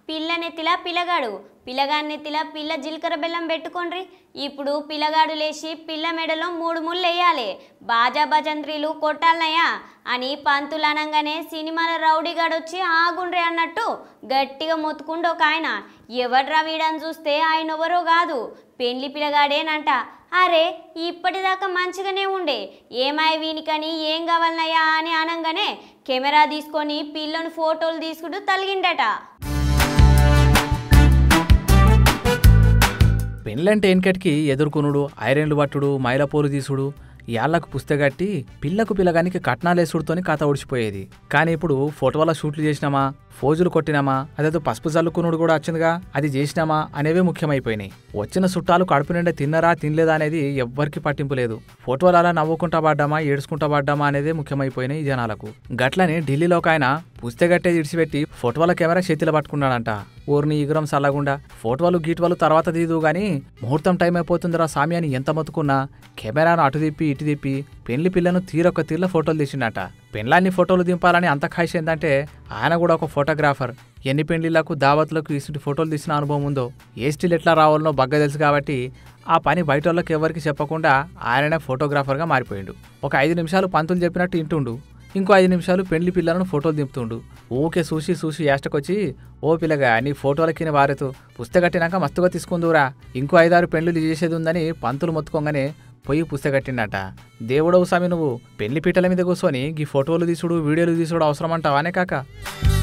పిల్ల నెత్తిలా పిల్లగాడు పిల్లగాడి నెత్తిలా పిల్ల జీలకర్ర బెల్లం పెట్టుకోండ్రి ఇప్పుడు పిల్లగాడు లేచి పిల్ల మెడలో మూడు ముళ్ళు వేయాలి బాజా భజంత్రీలు కొట్టాలనయ్యా అని పంతులు అనగానే సినిమాల రౌడీగాడు వచ్చి ఆగుండ్రి అన్నట్టు గట్టిగా మొత్తుకుండు ఒక ఆయన ఎవడ్రా వీడని చూస్తే ఆయన ఎవరో కాదు పెండ్లి పిల్లగాడేనంట అరే ఇప్పటిదాకా మంచిగానే ఉండే ఏమాయ వీనికని ఏం కావాలనయ్యా అని అనగానే కెమెరా తీసుకొని పిల్లని ఫోటోలు తీసుకుంటూ తలిగిండట పెళ్ళంటే వెనకటికి ఎదుర్కొనుడు ఐరన్లు పట్టుడు మైలపోలు తీసుడు యాళ్లకు పుస్తగట్టి పిల్లకు పిల్లగానికి కట్నాలేసుడుతోని కథ ఒడిచిపోయేది కానీ ఇప్పుడు ఫోటోల షూట్లు చేసినామా ఫోజులు కొట్టినామా అదేదో పసుపు చల్లుకునుడు కూడా వచ్చిందిగా అది చేసినామా అనేవే ముఖ్యమైపోయినాయి వచ్చిన చుట్టాలు కడుపు నిండా తిన్నరా తినలేదా అనేది ఎవ్వరికి పట్టింపు లేదు ఫోటోలు అలా నవ్వుకుంటా పడ్డామా ఏడుచుకుంటా పడ్డామా అనేదే ముఖ్యమైపోయినాయి ఈ జనాలకు గట్లని ఢిల్లీలో ఒక ఆయన పుస్తగట్టే ఇడిచిపెట్టి ఫోటోల కెమెరా చేతిలో పట్టుకున్నాడంట ఊరిని ఇగురం సల్లగుండా ఫోటోలు గీటువలు తర్వాత తీదు గాని ముహూర్తం టైం అయిపోతుందిరా సామి అని ఎంత మొత్తుకున్నా కెమెరాను అటు తిప్పి ఇటు తిప్పి పెళ్లి పిల్లను తీరొక్క తీర్ల ఫోటోలు తీసిండట పెళ్ళాన్ని ఫోటోలు దింపాలని అంత ఖాయిష్ ఏందంటే ఆయన కూడా ఒక ఫోటోగ్రాఫర్ ఎన్ని పెళ్లిళ్లకు దావత్లకు ఇసుంటి ఫోటోలు తీసిన అనుభవం ఉందో ఏ స్టిల్ ఎట్లా రావాలనో బగ్గ తెలుసు కాబట్టి ఆ పని బయట వాళ్ళకి ఎవరికి చెప్పకుండా ఆయననే ఫోటోగ్రాఫర్గా మారిపోయిండు ఒక ఐదు నిమిషాలు పంతులు చెప్పినట్టు ఇంటుండు ఇంకో ఐదు నిమిషాలు పెళ్లి పిల్లలను ఫోటోలు దింపుతుండు ఊకే చూసి చూసి యాస్టకొచ్చి ఓ పిల్లగా నీ ఫోటోలకి వారెతు పుస్తకట్టినాక మస్తుగా తీసుకుందురా ఇంకో ఐదారు పెళ్లిళ్ళు చేసేది ఉందని పంతులు మొత్తుకోగానే పొయ్యి పుస్తకట్టిండట దేవుడవు స్వామి నువ్వు పెళ్లి పీటల మీద కూర్చొని ఈ ఫోటోలు తీసుడు వీడియోలు తీసుడు అవసరం అంటావానే కాక